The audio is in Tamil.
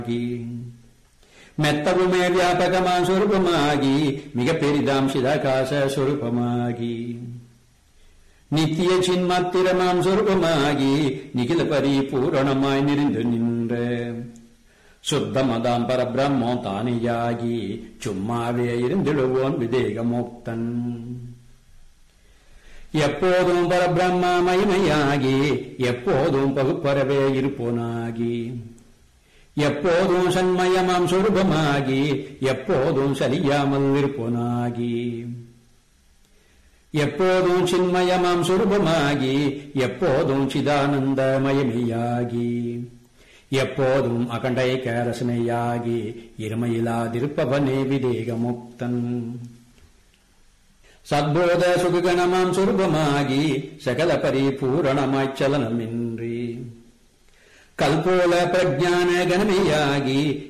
மெத்தவுமே வியாபகமாம் சொரூபமாகி மிக பெரிதாம் சிதாகாச சொரூபமாகி நித்திய சின்மாத்திரமாம் சொரூபமாகி நிகில பரிபூரணமாய் நிறைந்து நின்ற சுத்தமதாம் பரபிரம்மம் தானியாகி சும்மாவே இருந்திடுவோன் விதேகமோக்தன் எப்போதும் பரபிரம்ம மகிமையாகி எப்போதும் பகுப்பறவே இருப்போனாகி எப்போதும் சண்மயமாம் சொரூபமாகி எப்போதும் சலியாமல் இருப்போனாகி எப்போதும் சின்மயமாம் சொரூபமாகி எப்போதும் சிதானந்த மயமையாகி எப்போதும் அகண்டை கேரசனையாகி இருமையிலாதிருப்பவனே விதேகமுக்தன் சத்போத சுககணமாம் சொரூபமாகி சகல பரிபூரணமாய்ச் சலனமின்றி கல்போல பிரஜான கணமையாகி